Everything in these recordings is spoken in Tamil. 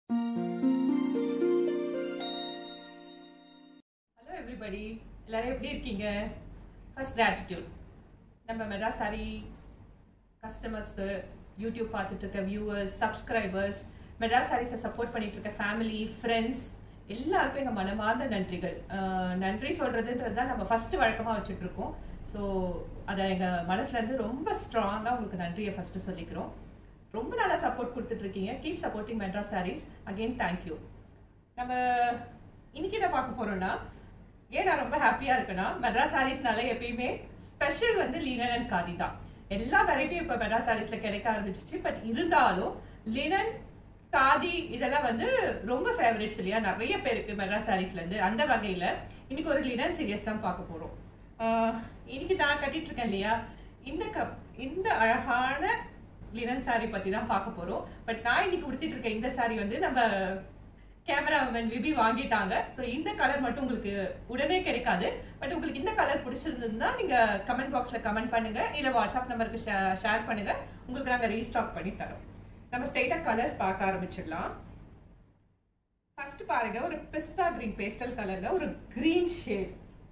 ஹலோ எவ்ரிபடி எல்லாரும் எப்படி இருக்கீங்க ஃபர்ஸ்ட் கிராட்டிடியூட் நம்ம மெட்ராஸ் சாரி கஸ்டமர்ஸ்க்கு யூடியூப் பார்த்துட்டு இருக்க வியூவர்ஸ் சப்ஸ்கிரைபர்ஸ் மெட்ராஸ் சாரீஸை சப்போர்ட் பண்ணிட்டு இருக்க ஃபேமிலி ஃப்ரெண்ட்ஸ் எல்லாருக்கும் எங்கள் மனமார்ந்த நன்றிகள் அஹ் நன்றி சொல்றதுன்றது தான் நம்ம ஃபர்ஸ்ட் வழக்கமாக வச்சுட்டு இருக்கோம் ஸோ அதை எங்கள் மனசுலேருந்து ரொம்ப ஸ்ட்ராங்காக உங்களுக்கு நன்றியை ஃபர்ஸ்ட் சொல்லிக்கிறோம் ரொம்ப நல்லா சப்போர்ட் கொடுத்துட்டு இருக்கீங்க keep supporting Madras sarees again thank you நம்ம இன்னைக்கு என்ன பார்க்க போறோம்னா ஏன் நான் ரொம்ப ஹாப்பியா இருக்கேன்னா மெட்ராஸ் சாரீஸ்னால எப்பயுமே ஸ்பெஷல் வந்து லினன் அண்ட் காதி தான் எல்லா வெரைட்டியும் இப்போ மெட்ராஸ் சாரீஸ்ல கிடைக்க ஆரம்பிச்சிச்சு பட் இருந்தாலும் லினன் காதி இதெல்லாம் வந்து ரொம்ப ஃபேவரட்ஸ் இல்லையா நிறைய பேருக்கு மெட்ராஸ் சாரீஸ்ல இருந்து அந்த வகையில இன்னைக்கு ஒரு லினன் சீரியஸ் தான் பார்க்க போறோம் ஆஹ் இன்னைக்கு நான் கட்டிட்டு இருக்கேன் இல்லையா இந்த கப் இந்த அழகான லினன் saree பத்தி தான் பார்க்க போறோம் பட் நான் இன்னைக்கு உடுத்திட்டு இருக்க இந்த saree வந்து நம்ம கேமராமேன் விபி வாங்கிட்டாங்க ஸோ இந்த கலர் மட்டும் உங்களுக்கு உடனே கிடைக்காது பட் உங்களுக்கு இந்த கலர் பிடிச்சிருந்ததுன்னா நீங்க கமெண்ட் பாக்ஸ்ல கமெண்ட் பண்ணுங்க இல்ல வாட்ஸ்அப் நம்பருக்கு ஷேர் பண்ணுங்க உங்களுக்கு நாங்க ரீஸ்டாக் பண்ணி தரோம் நம்ம ஸ்ட்ரைட்டா கலர்ஸ் பார்க்க ஆரம்பிச்சிடலாம் ஃபர்ஸ்ட் பாருங்க ஒரு பிஸ்தா கிரீன் பேஸ்டல் கலர்ல ஒரு கிரீன் ஷேட்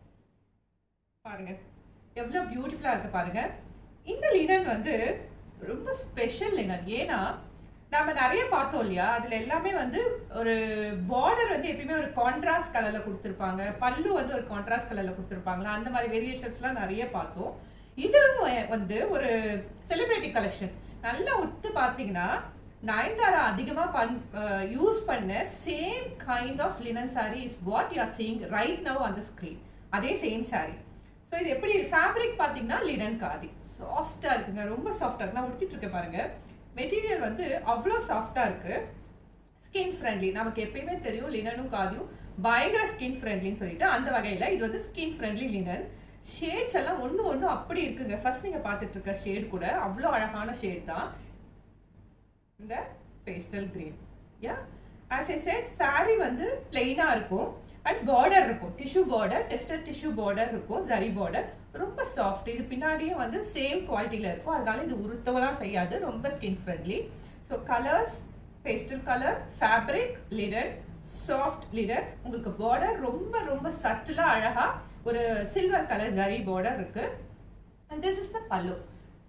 பாருங்க எவ்வளவு பியூட்டிஃபுல்லா இருக்கு பாருங்க இந்த லினன் வந்து ரொம்ப ஸ்பெஷல் லினன் ஏன்னா நாம நிறைய பார்த்தோம் இல்லையா அதுல எல்லாமே வந்து ஒரு பார்டர் வந்து எப்பயுமே ஒரு கான்ட்ராஸ்ட் கலர்ல கொடுத்துருப்பாங்க பல்லு வந்து ஒரு கான்ட்ராஸ்ட் கலர்ல கொடுத்துருப்பாங்களா அந்த மாதிரி வேரியேஷன்ஸ்லாம் நிறைய பார்த்தோம் இது வந்து ஒரு செலிபிரிட்டி கலெக்ஷன் நல்லா உத்து பார்த்தீங்கன்னா நயன்தாரா அதிகமா பண் யூஸ் பண்ண same kind of linen saree is what you are seeing right now on the screen அதே சேம் சாரி ஸோ இது எப்படி ஃபேப்ரிக் பார்த்தீங்கன்னா லினன் காதி சாஃப்டா இருக்குங்க ரொம்ப சாஃப்டா இருக்கு நான் உடுத்திட்டு இருக்கேன் பாருங்க மெட்டீரியல் வந்து அவ்வளோ சாஃப்டா இருக்கு ஸ்கின் ஃப்ரெண்ட்லி நமக்கு எப்பயுமே தெரியும் லினனும் காதியும் பயங்கர ஸ்கின் ஃப்ரெண்ட்லின்னு சொல்லிட்டு அந்த வகையில் இது வந்து ஸ்கின் ஃப்ரெண்ட்லி லினன் ஷேட்ஸ் எல்லாம் ஒன்று ஒன்று அப்படி இருக்குங்க ஃபர்ஸ்ட் நீங்கள் பார்த்துட்டு இருக்க ஷேட் கூட அவ்வளோ அழகான ஷேட் தான் இந்த pastel green yeah as I said saree வந்து பிளெயினாக இருக்கும் அண்ட் பார்டர் இருக்கும் டிஷ்யூ பார்டர் டெஸ்டட் டிஷ்யூ பார்டர் இருக்கும் ஜரி பார்டர் ரொம்ப சாஃப்ட் இது பின்னாடியும் வந்து சேம் குவாலிட்டியில் இருக்கும் அதனால இது உருத்தவெல்லாம் செய்யாது ரொம்ப skin friendly so colours pastel colour fabric linen soft linen உங்களுக்கு பார்டர் ரொம்ப ரொம்ப சட்டிலாக அழகா ஒரு சில்வர் கலர் ஜரி பார்டர் இருக்கு and this is the pallu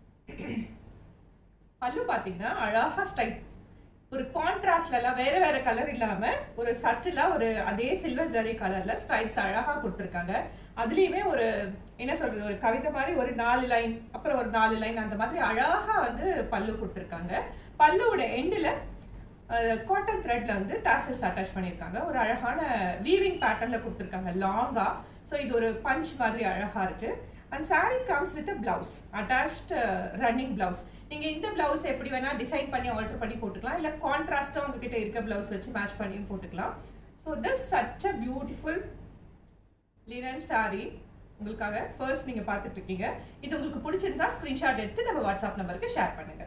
pallu பார்த்தீங்கன்னா அழகா ஸ்ட்ரைட் ஒரு கான்ட்ராஸ்ட்ல எல்லாம் வேற வேற கலர் இல்லாம ஒரு சட்டிலா ஒரு அதே சில்வர் ஜரி கலர்ல ஸ்ட்ரைப்ஸ் அழகா கொடுத்துருக்காங்க அதுலயுமே ஒரு என்ன சொல்றது ஒரு கவிதை மாதிரி ஒரு நாலு லைன் அப்புறம் ஒரு நாலு லைன் அந்த மாதிரி அழகா வந்து பல்லு கொடுத்துருக்காங்க பல்லுவோட எண்டில் காட்டன் த்ரெட்ல வந்து டாசல்ஸ் அட்டாச் பண்ணியிருக்காங்க ஒரு அழகான வீவிங் பேட்டர்ன்ல கொடுத்துருக்காங்க லாங்கா ஸோ இது ஒரு பஞ்ச் மாதிரி அழகா இருக்கு and saree comes with blouse attached running blouse நீங்க இந்த பிளவுஸ் எப்படி வேணா டிசைன் பண்ணி ஆல்டர் பண்ணி போட்டுக்கலாம் இல்ல கான்ட்ராஸ்டா உங்ககிட்ட இருக்க பிளவுஸ் வச்சு மேட்ச் பண்ணியும் போட்டுக்கலாம் so this such a beautiful linen saree உங்களுக்காக ஃபர்ஸ்ட் நீங்க பார்த்துட்டு இருக்கீங்க இது உங்களுக்கு பிடிச்சிருந்தா ஸ்கிரீன்ஷாட் எடுத்து நம்ம வாட்ஸ்அப் நம்பருக்கு ஷேர் பண்ணுங்க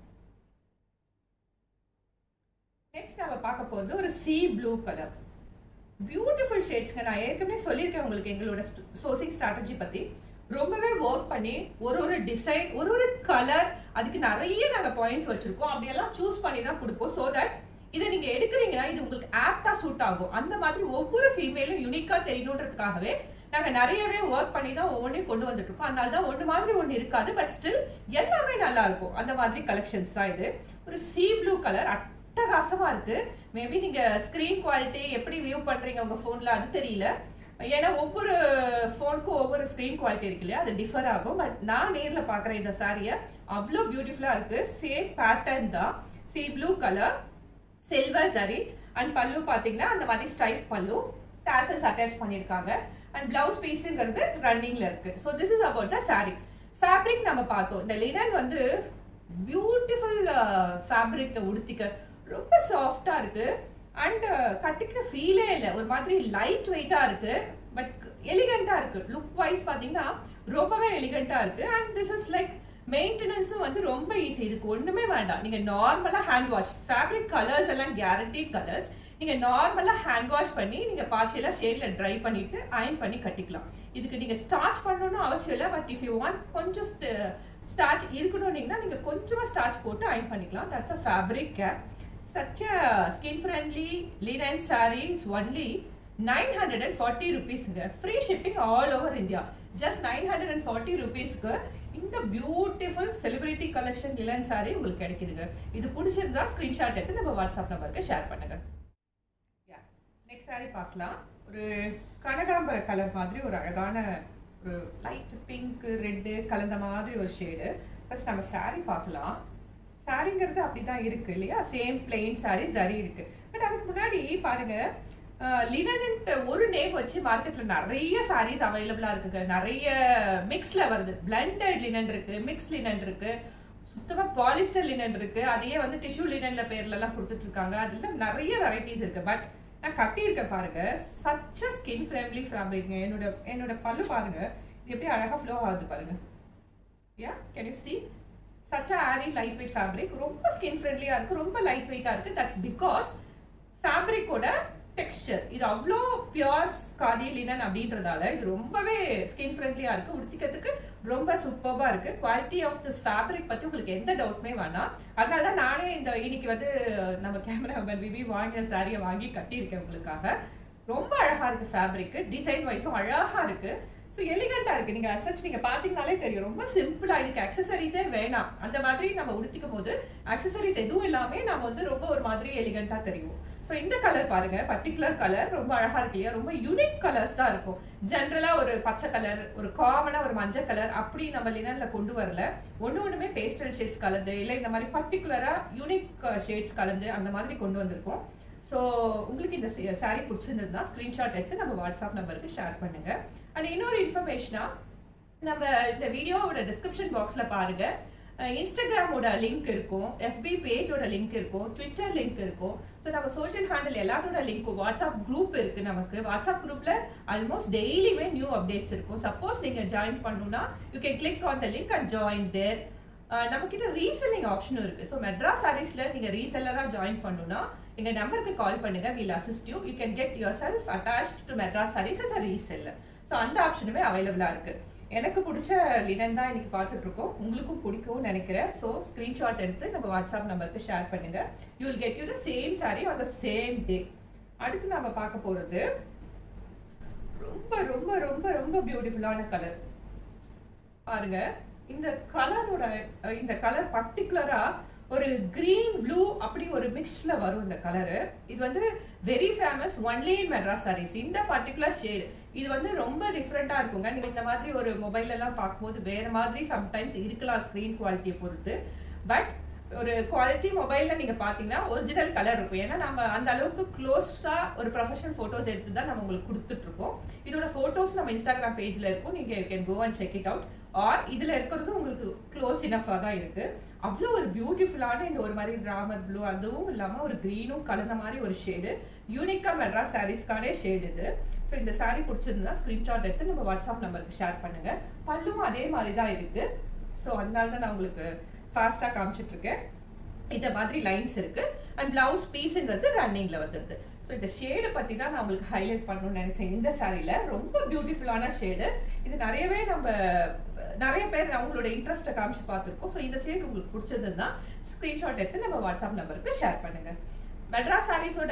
நெக்ஸ்ட் நம்ம பார்க்க போகிறது ஒரு சி ப்ளூ கலர் பியூட்டிஃபுல் ஷேட்ஸ்ங்க நான் ஏற்கனவே சொல்லியிருக்கேன் உங்களுக்கு எங்களோட சோர்சிங் ஸ்ட்ராட்டஜி பற்றி ரொம்பவே ஒர்க் பண்ணி ஒரு ஒரு டிசைன் ஒரு ஒரு கலர் அதுக்கு நிறைய நாங்கள் பாயிண்ட்ஸ் வச்சுருக்கோம் அப்படியெல்லாம் சூஸ் பண்ணி தான் கொடுப்போம் ஸோ தட் இதை நீங்கள் எடுக்கிறீங்கன்னா இது உங்களுக்கு ஆப்டாக சூட் ஆகும் அந்த மாதிரி ஒவ்வொரு ஃபீமேலும் யூனிக்காக தெரியணுன்றதுக்காகவே நாங்கள் நிறையவே ஒர்க் பண்ணி தான் ஒவ்வொன்றையும் கொண்டு வந்துட்டு இருக்கோம் அதனால தான் ஒன்று மாதிரி ஒன்று இருக்காது பட் ஸ்டில் எல்லாமே நல்லா இருக்கும் அந்த மாதிரி கலெக்ஷன்ஸ் தான் இது ஒரு சி ப்ளூ கலர் அட்டகாசமா இருக்கு மேபி நீங்க ஸ்கிரீன் குவாலிட்டி எப்படி வியூ பண்றீங்க உங்க போன்ல அது தெரியல ஏன்னா ஒவ்வொரு ஃபோனுக்கும் ஒவ்வொரு ஸ்க்ரீன் குவாலிட்டி இருக்கு இல்லையா அது டிஃபர் ஆகும் பட் நான் நேர்ல பாக்குறேன் இந்த சாரியை அவ்வளோ பியூட்டிஃபுல்லா இருக்கு சேம் பேட்டர்ன் தான் சி ப்ளூ கலர் சில்வர் சரி அண்ட் பல்லு பாத்தீங்கன்னா அந்த மாதிரி ஸ்டைப் பல்லு டாசல்ஸ் அட்டாச் பண்ணியிருக்காங்க அண்ட் பிளவுஸ் பீஸுங்கிறது ரன்னிங்ல இருக்கு so this is about the saree fabric நம்ம பார்த்தோம் இந்த லினன் வந்து பியூட்டிஃபுல் ஃபேப்ரிக்ல உடுத்திக்க ரொம்ப சாஃப்டா இருக்கு அண்ட் கட்டிக்கிற ஃபீலே இல்லை ஒரு மாதிரி லைட் வெயிட்டா இருக்கு பட் எலிகண்டா இருக்கு லுக் வைஸ் பாத்தீங்கன்னா ரொம்பவே எலிகண்டா இருக்கு அண்ட் திஸ் இஸ் லைக் மெயின்டெனன்ஸும் வந்து ரொம்ப ஈஸி இதுக்கு ஒண்ணுமே வேண்டாம் நீங்க நார்மலா ஹேண்ட் வாஷ் ஃபேப்ரிக் கலர்ஸ் எல்லாம் கேரண்டீட் கலர்ஸ் நீங்க நார்மலா ஹேண்ட் வாஷ் பண்ணி நீங்க பார்ஷியலா ஷேட்ல ட்ரை பண்ணிட்டு அயன் பண்ணி கட்டிக்கலாம் இதுக்கு நீங்க ஸ்டார்ச் பண்ணணும்னு அவசியம் இல்லை பட் இஃப் யூ வாண்ட் கொஞ்சம் ஸ்டார்ச் இருக்கணும்னீங்கன்னா நீங்க கொஞ்சமா ஸ்டார்ச் போட்டு அயன் பண்ணிக்கலாம் தட்ஸ் அ ஃபேப்ரிக் கேப் such a skin friendly linen sarees only 940 rupeesங்க free shipping all over India just nine hundred and forty ருபீஸ்க்கு இந்த beautiful celebrity collection linen saree உங்களுக்கு கிடைக்குதுங்க இது பிடிச்சிருந்தா ஸ்க்ரீன்ஷாட் எடுத்து நம்ம வாட்ஸ்அப் நம்பருக்கு ஷேர் பண்ணுங்க நெக்ஸ்ட் சாரி பார்க்கலாம் ஒரு கனகாம்பர கலர் மாதிரி ஒரு அழகான ஒரு லைட் பிங்க் ரெட்டு கலந்த மாதிரி ஒரு ஷேடு ஃபர்ஸ்ட் நம்ம சாரி பார்க்கலாம் சாரிங்கிறது அப்படிதான் இருக்கு இல்லையா சேம் பிளெயின் சாரி சரி இருக்கு பட் அதுக்கு முன்னாடி பாருங்க லினன்ட்டு ஒரு நேம் வச்சு மார்க்கெட்ல நிறைய சாரீஸ் அவைலபிளா இருக்குங்க நிறைய மிக்ஸ்ல வருது பிளண்டட் லினன் இருக்கு மிக்ஸ் லினன் இருக்கு சுத்தமா பாலிஸ்டர் லினன் இருக்கு அதையே வந்து டிஷ்யூ லினன்ல பேர்ல எல்லாம் கொடுத்துட்டு இருக்காங்க அதுல நிறைய வெரைட்டிஸ் இருக்கு பட் நான் கட்டியிருக்கேன் பாருங்க சச்ச ஸ்கின் ஃப்ரெண்ட்லி ஃபேப்ரிக்ங்க என்னோட என்னோட பல்லு பாருங்க இது எப்படி அழகா ஃப்ளோ ஆகுது பாருங்க yeah can you see such airy lightweight fabric ரொம்ப ஸ்கின் ஃப்ரெண்ட்லியா இருக்கு ரொம்ப லைட் வெயிட்டா இருக்கு தட்ஸ் பிகாஸ் ஃபேப்ரிக்கோட டெக்ஸ்டர் இது அவ்வளோ பியோர் காதி லினன் அப்படின்றதால இது ரொம்பவே ஸ்கின் ஃப்ரெண்ட்லியா இருக்கு உடுத்திக்கிறதுக்கு ரொம்ப சூப்பர்பா இருக்கு குவாலிட்டி ஆஃப் திஸ் ஃபேப்ரிக் பத்தி உங்களுக்கு எந்த டவுட்மே வேணாம் அதனால தான் நானே இந்த இன்னைக்கு வந்து நம்ம கேமராமேன் விவி வாங்கின சாரியை வாங்கி கட்டியிருக்கேன் உங்களுக்காக ரொம்ப அழகா இருக்கு ஃபேப்ரிக் டிசைன் வைஸும் அழகா இருக்கு ஸோ எலிகண்டா இருக்கு நீங்க அசச் நீங்க பாத்தீங்கனாலே தெரியும் ரொம்ப சிம்பிளா இதுக்கு அக்சசரிஸே வேணாம் அந்த மாதிரி நம்ம உடுத்திக்கும் போது அக்சசரிஸ் எதுவும் இல்லாம நம்ம வந்து ரொம்ப ஒரு மாதிரி எலிகண்டா தெரியும் ஸோ இந்த கலர் பாருங்க பர்டிகுலர் கலர் ரொம்ப அழகா இருக்கு இல்லையா ரொம்ப யூனிக் கலர்ஸ் தான் இருக்கும் ஜென்ரலா ஒரு பச்சை கலர் ஒரு காமனா ஒரு மஞ்சள் கலர் அப்படி நம்ம லினன்ல கொண்டு வரல ஒண்ணு ஒண்ணுமே பேஸ்டல் ஷேட்ஸ் கலந்து இல்லை இந்த மாதிரி பர்டிகுலரா யூனிக் ஷேட்ஸ் கலந்து அந்த மாதிரி கொண்டு வந்திருக்கோம் ஸோ உங்களுக்கு இந்த சாரீ பிடிச்சிருந்ததுன்னா ஸ்க்ரீன்ஷாட் எடுத்து நம்ம வாட்ஸ்அப் நம்பருக்கு ஷேர் பண்ணுங்க அண்ட் இன்னொரு இன்ஃபர்மேஷனா நம்ம இந்த வீடியோவோட டிஸ்கிரிப்ஷன் பாக்ஸ்ல பாருங்க இன்ஸ்டாகிராமோட லிங்க் இருக்கும் எஃபி பேஜோட லிங்க் இருக்கும் ட்விட்டர் லிங்க் இருக்கும் ஸோ நம்ம சோஷியல் ஹேண்டில் எல்லாத்தோட லிங்க்கும் வாட்ஸ்அப் குரூப் இருக்கு நமக்கு வாட்ஸ்அப் குரூப்ல ஆல்மோஸ்ட் டெய்லியுமே நியூ அப்டேட்ஸ் இருக்கும் சப்போஸ் நீங்க ஜாயின் பண்ணணும்னா you can click on the link and join there நம்ம கிட்ட ரீசெல்லிங் ஆப்ஷனும் இருக்கு ஸோ மெட்ராஸ் சாரீஸ்ல நீங்க ரீசெல்லரா ஜாயின் பண்ணணும்னா எங்க நம்பருக்கு கால் பண்ணுங்க will assist you you can get yourself attach to Madras sarees as a reseller so அந்த ஆப்ஷனுமே அவைலபிளா இருக்கு எனக்கு பிடிச்ச லினன் தான் இன்னைக்கு பார்த்துட்டு இருக்கோம் உங்களுக்கும் பிடிக்கும்னு நினைக்கிறேன் ஸோ ஸ்க்ரீன்ஷாட் எடுத்து நம்ம வாட்ஸ்அப் நம்பருக்கு ஷேர் பண்ணுங்க you will get you the same saree on the same day அடுத்து நம்ம பார்க்க போறது ரொம்ப ரொம்ப ரொம்ப ரொம்ப பியூட்டிஃபுல்லான கலர் பாருங்க இந்த கலரோட இந்த கலர் பர்டிகுலரா ஒரு கிரீன் ப்ளூ அப்படி ஒரு மிக்ஸ்ட்ல வரும் இந்த கலரு இது வந்து very famous only in Madras sarees இந்த பர்டிகுலர் ஷேடு இது வந்து ரொம்ப டிஃப்ரெண்டா இருக்குங்க நீங்க இந்த மாதிரி ஒரு மொபைல் எல்லாம் பார்க்கும்போது வேற மாதிரி சம்டைம்ஸ் இருக்கலாம் ஸ்கிரீன் குவாலிட்டியை பொறுத்து பட் ஒரு குவாலிட்டி மொபைல்ல நீங்க பாத்தீங்கன்னா ஒரிஜினல் கலர் இருக்கும் ஏன்னா நம்ம அந்த அளவுக்கு க்ளோஸா ஒரு ப்ரொஃபஷனல் போட்டோஸ் எடுத்து தான் நம்ம உங்களுக்கு கொடுத்துட்டு இருக்கோம் இதோட போட்டோஸ் நம்ம இன்ஸ்டாகிராம் பேஜ்ல இருக்கும் நீங்க can go and check it out or இதுல இருக்கிறது உங்களுக்கு க்ளோஸ் இனஃபா தான் இருக்கு அவ்வளோ ஒரு பியூட்டிஃபுல்லான இந்த ஒரு மாதிரி ராமர் ப்ளூ அதுவும் இல்லாம ஒரு க்ரீனும் கலந்த மாதிரி ஒரு ஷேடு யூனிக்கா மெட்ராஸ் சாரீஸ்க்கானே ஷேடு இது ஸோ இந்த சாரீ பிடிச்சிருந்தா ஸ்கிரீன்ஷாட் எடுத்து நம்ம வாட்ஸ்அப் நம்பருக்கு ஷேர் பண்ணுங்க பல்லும் அதே மாதிரி தான் இருக்கு ஸோ அதனால தான் நான் உங்களுக்கு ஃபாஸ்டா காமிச்சிட்டு இருக்கேன் இந்த மாதிரி லைன்ஸ் இருக்கு அண்ட் பிளவுஸ் பீஸ்ன்றது ரன்னிங்ல வந்துருது ஸோ இந்த ஷேடு பத்தி தான் நான் உங்களுக்கு ஹைலைட் பண்ணணும்னு நினைச்சேன் இந்த சாரியில ரொம்ப பியூட்டிஃபுல்லான ஷேடு இது நிறையவே நம்ம நிறைய பேர் அவங்களோட இன்ட்ரெஸ்ட்டை காமிச்சு பார்த்துருக்கோம் ஸோ இந்த ஷேட் உங்களுக்கு பிடிச்சதுன்னா ஸ்க்ரீன்ஷாட் எடுத்து நம்ம வாட்ஸ்அப் நம்பருக்கு ஷேர் பண்ணுங்க மெட்ராஸ் சாரீஸோட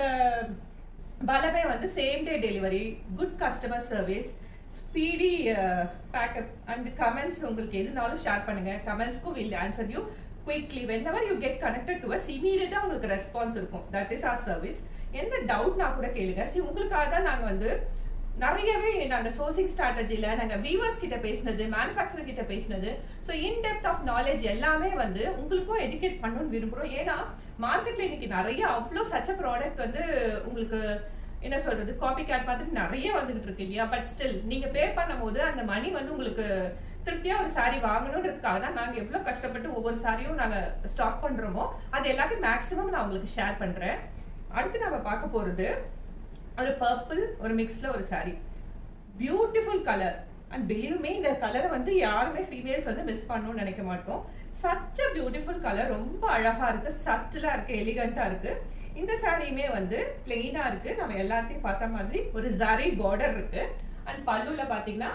பலமே வந்து same day delivery good customer service speedy pack up and comments உங்களுக்கு எதுனாலும் ஷேர் பண்ணுங்க கமெண்ட்ஸ்க்கும் will answer you quickly whenever you get connected to us இமீடியட்டா உங்களுக்கு ரெஸ்பான்ஸ் இருக்கும் தட் இஸ் ஆர் சர்வீஸ் எந்த டவுட்னா கூட கேளுங்க சி உங்களுக்காக தான் நாங்கள் வந்து நிறையவே நாங்கள் சோர்சிங் ஸ்ட்ராட்டஜியில் நாங்கள் வீவர்ஸ் கிட்ட பேசினது மேனுஃபேக்சரர் கிட்ட பேசினது so in depth of knowledge எல்லாமே வந்து உங்களுக்கும் எஜுகேட் பண்ணணும்னு விரும்புகிறோம் ஏன்னா மார்க்கெட்டில் இன்னைக்கு நிறைய அவ்வளோ சச்ச ப்ராடக்ட் வந்து உங்களுக்கு என்ன சொல்றது காப்பி கேட் பார்த்துட்டு நிறைய வந்துகிட்டு இருக்கு இல்லையா பட் ஸ்டில் நீங்க பே பண்ணும்போது அந்த மணி வந்து உங்களுக்கு திருப்தியா ஒரு சாரி வாங்கணுன்றதுக்காக தான் நாங்க எவ்வளவு கஷ்டப்பட்டு ஒவ்வொரு சாரியும் நாங்க ஸ்டாக் பண்றோமோ அது எல்லாத்தையும் மேக்ஸிமம் நான் உங்களுக்கு ஷேர் பண்றேன் அடுத்து நம்ம பார்க்க போறது ஒரு பர்பிள் ஒரு மிக்ஸ்ல ஒரு saree beautiful colour and believe இந்த கலரை வந்து யாருமே ஃபீமேல்ஸ் வந்து மிஸ் பண்ணணும்னு நினைக்க மாட்டோம் சச்ச பியூட்டிஃபுல் கலர் ரொம்ப அழகா இருக்கு சட்டிலா இருக்கு எலிகண்டா இருக்கு இந்த சாரியுமே வந்து பிளெயினா இருக்கு நம்ம எல்லாத்தையும் பார்த்த மாதிரி ஒரு ஜரி பார்டர் இருக்கு அண்ட் பல்லுல பாத்தீங்கன்னா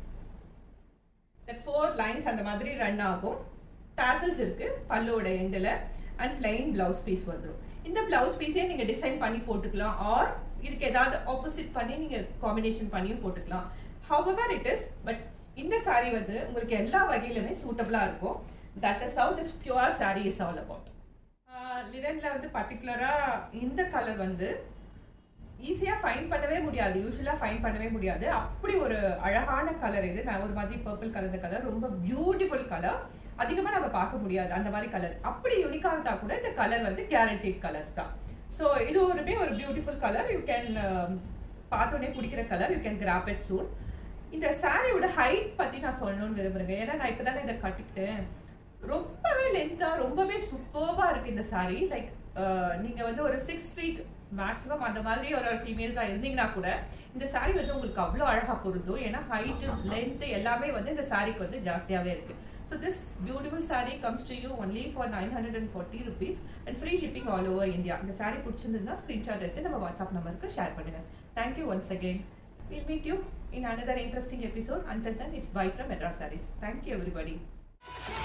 ஃபோர் லைன்ஸ் அந்த மாதிரி ரன் ஆகும் டாசல்ஸ் இருக்கு பல்லுவோட எண்டில் அண்ட் பிளைன் பிளவுஸ் பீஸ் வந்துடும் இந்த பிளவுஸ் பீஸே நீங்க டிசைன் பண்ணி போட்டுக்கலாம் ஆர் இதுக்கு ஏதாவது ஆப்போசிட் பண்ணி நீங்க காம்பினேஷன் பண்ணியும் போட்டுக்கலாம் ஹவவர் இட் இஸ் பட் இந்த saree வந்து உங்களுக்கு எல்லா வகையிலுமே சூட்டபிளா இருக்கும் that is how this pure saree is all about லினன்ல வந்து பர்டிகுலரா இந்த கலர் வந்து ஈஸியாக ஃபைன் பண்ணவே முடியாது யூஸ்வலாக ஃபைன் பண்ணவே முடியாது அப்படி ஒரு அழகான கலர் இது நான் ஒரு மாதிரி பர்பிள் கலந்த கலர் ரொம்ப பியூட்டிஃபுல் கலர் அதிகமாக நம்ம பார்க்க முடியாது அந்த மாதிரி கலர் அப்படி யூனிக்காக இருந்தால் கூட இந்த கலர் வந்து கேரண்டீட் கலர்ஸ் தான் ஸோ இது ஒருமே ஒரு பியூட்டிஃபுல் கலர் யூ கேன் பார்த்தோன்னே பிடிக்கிற colour you can grab it soon இந்த சாரியோட ஹைட் பற்றி நான் சொல்லணும்னு விரும்புகிறேங்க ஏன்னா நான் இப்போ தானே இதை கட்டிக்கிட்டேன் ரொம்பவே லென்த்தாக ரொம்பவே சூப்பர்வாக இருக்குது இந்த சாரி லைக் நீங்கள் வந்து ஒரு சிக்ஸ் ஃபீட் மேக்ஸிமம் அந்த மாதிரி ஒரு ஃபீமேல்ஸாக இருந்தீங்கன்னா கூட இந்த saree வந்து உங்களுக்கு அவ்வளோ அழகாக பொருந்தும் ஏன்னா ஹைட்டு லென்த்து எல்லாமே வந்து இந்த சாரிக்கு வந்து ஜாஸ்தியாகவே இருக்குது so this beautiful saree comes to you only for nine hundred and forty rupees and free shipping all over India இந்த saree பிடிச்சிருந்ததுன்னா ஸ்க்ரீன்ஷாட் எடுத்து நம்ம வாட்ஸ்அப் நம்பருக்கு ஷேர் பண்ணுங்கள் thank you once again We'll meet you in another interesting episode. Until then, it's bye from Madras Sarees. Thank you, everybody.